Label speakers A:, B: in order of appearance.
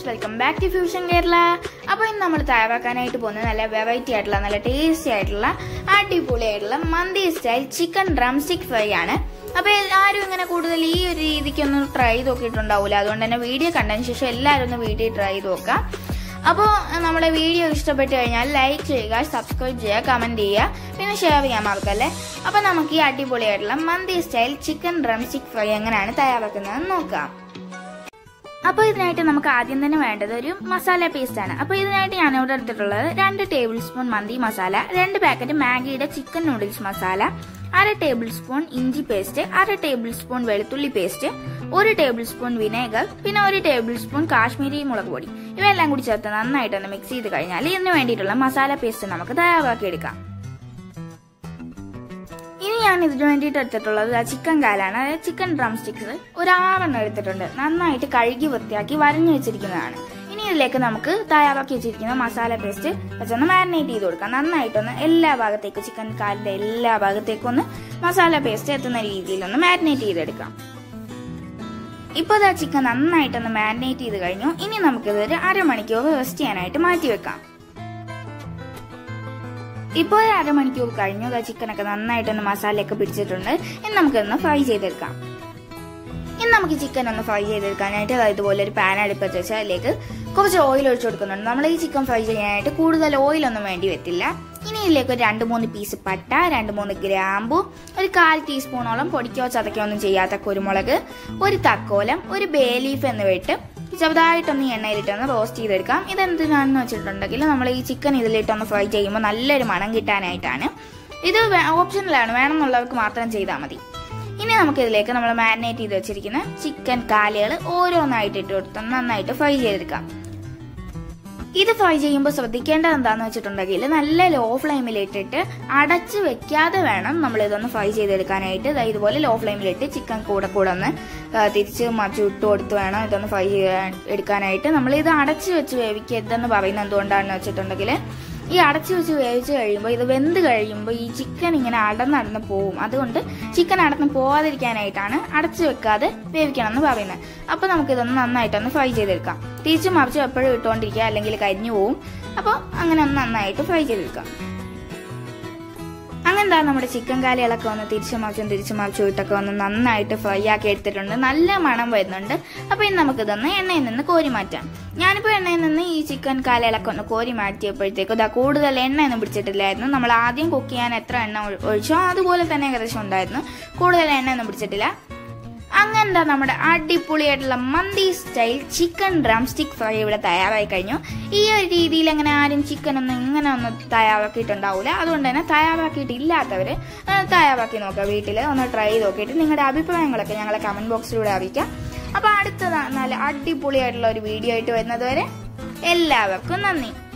A: welcome back to fusion Kerala അപ്പോൾ ഇന്ന് നമ്മൾ തയ്യാറാക്കാനായിട്ട് പോകുന്നത് നല്ല വെറൈറ്റി ആയിട്ടുള്ള നല്ല ടേസ്റ്റി ആയിട്ടുള്ള അടിപൊളിയായിട്ടുള്ള മന്തി style chicken drumstick fry ആണ് അപ്പോൾ ആരും ഇങ്ങനെ കൂടുതൽ ഈ ഒരു രീതിക്കൊന്നും ട്രൈ ചെയ്ത് നോക്കിയിട്ടുണ്ടാവില്ല അതുകൊണ്ട് തന്നെ വീഡിയോ കണ്ടതിന് ശേഷം എല്ലാവരും ഒന്ന് വീഡിയോ ട്രൈ ചെയ്ത് നോക്കാം അപ്പോൾ നമ്മുടെ വീഡിയോ ഇഷ്ടപ്പെട്ട് കഴിഞ്ഞാൽ ലൈക്ക് ചെയ്യുക സബ്സ്ക്രൈബ് ചെയ്യുക കമൻറ്റ് ചെയ്യുക പിന്നെ ഷെയർ ചെയ്യാൻ മറക്കല്ലേ അപ്പോൾ നമുക്ക് ഈ അടിപൊളിയായിട്ടുള്ള മന്തി style chicken drumstick fry എങ്ങനെയാണ് തയ്യാറാക്കുന്നതെന്ന് നോക്കാം അപ്പോൾ ഇതിനായിട്ട് നമുക്ക് ആദ്യം തന്നെ വേണ്ടത് ഒരു മസാല പേസ്റ്റ് ആണ് അപ്പോൾ ഇതിനായിട്ട് ഞാൻ ഇവിടെ എടുത്തിട്ടുള്ളത് രണ്ട് ടേബിൾ സ്പൂൺ മന്തി മസാല രണ്ട് പാക്കറ്റ് മാഗിയുടെ ചിക്കൻ നൂഡിൽസ് മസാല അര ടേബിൾ സ്പൂൺ ഇഞ്ചി പേസ്റ്റ് അര ടേബിൾ സ്പൂൺ വെളുത്തുള്ളി പേസ്റ്റ് ഒരു ടേബിൾ സ്പൂൺ വിനേഗർ പിന്നെ ഒരു ടേബിൾ സ്പൂൺ കാശ്മീരി മുളക് പൊടി ഇവയെല്ലാം കൂടി ചേർത്ത് നന്നായിട്ടൊന്ന് മിക്സ് ചെയ്ത് കഴിഞ്ഞാൽ ഇതിന് വേണ്ടിയിട്ടുള്ള മസാല പേസ്റ്റ് നമുക്ക് തയ്യാറാക്കിയെടുക്കാം ഇനി ഞാൻ ഇതിനു വേണ്ടിയിട്ട് എടുത്തിട്ടുള്ളത് ആ ചിക്കൻ കാലാണ് അതായത് ചിക്കൻ ഡ്രം സ്റ്റിക്സ് ഒരു ആറെണ്ണം എടുത്തിട്ടുണ്ട് നന്നായിട്ട് കഴുകി വൃത്തിയാക്കി വരഞ്ഞു വെച്ചിരിക്കുന്നതാണ് ഇനി ഇതിലേക്ക് നമുക്ക് തയ്യാറാക്കി വെച്ചിരിക്കുന്ന മസാല പേസ്റ്റ് വെച്ചൊന്ന് മാരിനേറ്റ് ചെയ്ത് കൊടുക്കാം നന്നായിട്ടൊന്ന് എല്ലാ ഭാഗത്തേക്കും ചിക്കൻ കാലിന്റെ എല്ലാ ഭാഗത്തേക്കും ഒന്ന് മസാല പേസ്റ്റ് എത്തുന്ന രീതിയിലൊന്ന് മാരിനേറ്റ് ചെയ്തെടുക്കാം ഇപ്പോൾ ഇതാ ചിക്കൻ നന്നായിട്ടൊന്ന് മാരിനേറ്റ് ചെയ്ത് കഴിഞ്ഞു ഇനി നമുക്കിത് ഒരു അരമണിക്കൂർ റെസ്റ്റ് ചെയ്യാനായിട്ട് മാറ്റി വെക്കാം ഇപ്പോൾ ഒരു അരമണിക്കൂർ കഴിഞ്ഞു ഇതാ ചിക്കനൊക്കെ നന്നായിട്ടൊന്ന് മസാലയൊക്കെ പിടിച്ചിട്ടുണ്ട് ഇനി നമുക്കൊന്ന് ഫ്രൈ ചെയ്തെടുക്കാം ഇനി നമുക്ക് ചിക്കൻ ഒന്ന് ഫ്രൈ ചെയ്തെടുക്കാനായിട്ട് അതായത് ഇതുപോലെ ഒരു പാൻ അടുപ്പത്ത് വെച്ച് അതിലേക്ക് കുറച്ച് ഓയിൽ ഒഴിച്ചു കൊടുക്കുന്നുണ്ട് നമ്മൾ ഈ ചിക്കൻ ഫ്രൈ ചെയ്യാനായിട്ട് കൂടുതൽ ഓയിലൊന്നും വേണ്ടി വരത്തില്ല ഇനി ഇതിലേക്ക് ഒരു രണ്ട് മൂന്ന് പീസ് പട്ട രണ്ട് മൂന്ന് ഗ്രാമ്പു ഒരു കാൽ ടീസ്പൂണോളം പൊടിക്കോ ചതക്കോ ഒന്നും ചെയ്യാത്ത കുരുമുളക് ഒരു തക്കോലം ഒരു ബേ ലീഫ് എന്നിവ ഇട്ട് ചെറുതായിട്ടൊന്ന് ഈ എണ്ണയിലിട്ടൊന്ന് റോസ്റ്റ് ചെയ്തെടുക്കാം ഇതെന്തിനാണെന്ന് വെച്ചിട്ടുണ്ടെങ്കിൽ നമ്മൾ ഈ ചിക്കൻ ഇതിലിട്ടൊന്ന് ഫ്രൈ ചെയ്യുമ്പോൾ നല്ലൊരു മണം കിട്ടാനായിട്ടാണ് ഇത് ഓപ്ഷനിലാണ് വേണമെന്നുള്ളവർക്ക് മാത്രം ചെയ്താൽ മതി ഇനി നമുക്ക് ഇതിലേക്ക് നമ്മൾ മാരിനേറ്റ് ചെയ്ത് വെച്ചിരിക്കുന്ന ചിക്കൻ കാലുകൾ ഓരോന്നായിട്ട് ഇട്ട് കൊടുത്ത് നന്നായിട്ട് ഫ്രൈ ചെയ്തെടുക്കാം ഇത് ഫ്രൈ ചെയ്യുമ്പോൾ ശ്രദ്ധിക്കേണ്ടത് എന്താണെന്ന് വെച്ചിട്ടുണ്ടെങ്കിൽ നല്ല ലോ ഫ്ലെയിമിൽ ഇട്ടിട്ട് അടച്ച് വെക്കാതെ വേണം നമ്മൾ ഇതൊന്ന് ഫ്രൈ ചെയ്തെടുക്കാനായിട്ട് ഇതുപോലെ ലോ ഫ്ലെയിമിലിട്ട് ചിക്കൻ കൂടെ കൂടെ ഒന്ന് തിരിച്ച് മറിച്ച് ഇട്ട് കൊടുത്ത് വേണം ഇതൊന്ന് ഫ്രൈ ചെയ്യാൻ എടുക്കാനായിട്ട് നമ്മൾ ഇത് അടച്ച് വെച്ച് വേവിക്കരുതെന്ന് പറയുന്നത് എന്തുകൊണ്ടാണെന്ന് വെച്ചിട്ടുണ്ടെങ്കിൽ ഈ അടച്ചു വെച്ച് വേവിച്ച് കഴിയുമ്പോൾ ഇത് വെന്ത് കഴിയുമ്പോൾ ഈ ചിക്കൻ ഇങ്ങനെ അടന്നടന്ന് പോവും അതുകൊണ്ട് ചിക്കൻ അടന്ന് പോവാതിരിക്കാനായിട്ടാണ് അടച്ചു വെക്കാതെ വേവിക്കണം എന്ന് പറയുന്നത് അപ്പോൾ നമുക്കിതൊന്ന് നന്നായിട്ടൊന്ന് ഫ്രൈ ചെയ്തെടുക്കാം തിരിച്ചു മറിച്ച് എപ്പോഴും ഇട്ടുകൊണ്ടിരിക്കുക അല്ലെങ്കിൽ കരിഞ്ഞു പോവും അപ്പോൾ അങ്ങനെ ഒന്ന് നന്നായിട്ട് ഫ്രൈ ചെയ്തെടുക്കാം അങ്ങനെ എന്താ നമ്മുടെ ചിക്കൻ കാലികളൊക്കെ ഒന്ന് തിരിച്ചു മറിച്ചും തിരിച്ചു മറിച്ചും ഇട്ടൊക്കെ ഒന്ന് നന്നായിട്ട് ഫ്രൈ ആക്കി എടുത്തിട്ടുണ്ട് നല്ല മണം വരുന്നുണ്ട് അപ്പോൾ ഇനി നമുക്കിതൊന്ന് എണ്ണയിൽ നിന്ന് കോരി മാറ്റാം ഞാനിപ്പോൾ എണ്ണയിൽ നിന്ന് ഈ ചിക്കൻ കാലയിലൊക്കെ ഒന്ന് കോരി മാറ്റിയപ്പോഴത്തേക്കും ഇതാ കൂടുതൽ എണ്ണയൊന്നും പിടിച്ചിട്ടില്ലായിരുന്നു നമ്മൾ ആദ്യം കുക്ക് ചെയ്യാൻ എത്ര എണ്ണ ഒഴിച്ചോ അതുപോലെ തന്നെ ഏകദേശം ഉണ്ടായിരുന്നു കൂടുതൽ എണ്ണയൊന്നും പിടിച്ചിട്ടില്ല അങ്ങനെന്താ നമ്മുടെ അടിപൊളിയായിട്ടുള്ള മന്തി style chicken drumstick fry ഇവിടെ തയ്യാറായി കഴിഞ്ഞു ഈ ഒരു രീതിയിൽ അങ്ങനെ ആരും ചിക്കൻ ഒന്നും ഇങ്ങനെ ഒന്നും തയ്യാറാക്കിയിട്ടുണ്ടാവില്ല അതുകൊണ്ട് തന്നെ തയ്യാറാക്കിയിട്ടില്ലാത്തവർ തയ്യാറാക്കി നോക്കുക വീട്ടിൽ ഒന്ന് ട്രൈ ചെയ്ത് നോക്കിയിട്ട് നിങ്ങളുടെ അഭിപ്രായങ്ങളൊക്കെ ഞങ്ങളെ കമന്റ് ബോക്സിലൂടെ അറിയിക്കാം അപ്പോൾ അടുത്ത നല്ല അടിപൊളിയായിട്ടുള്ള ഒരു വീഡിയോ ആയിട്ട് വരുന്നത് വരെ എല്ലാവർക്കും നന്ദി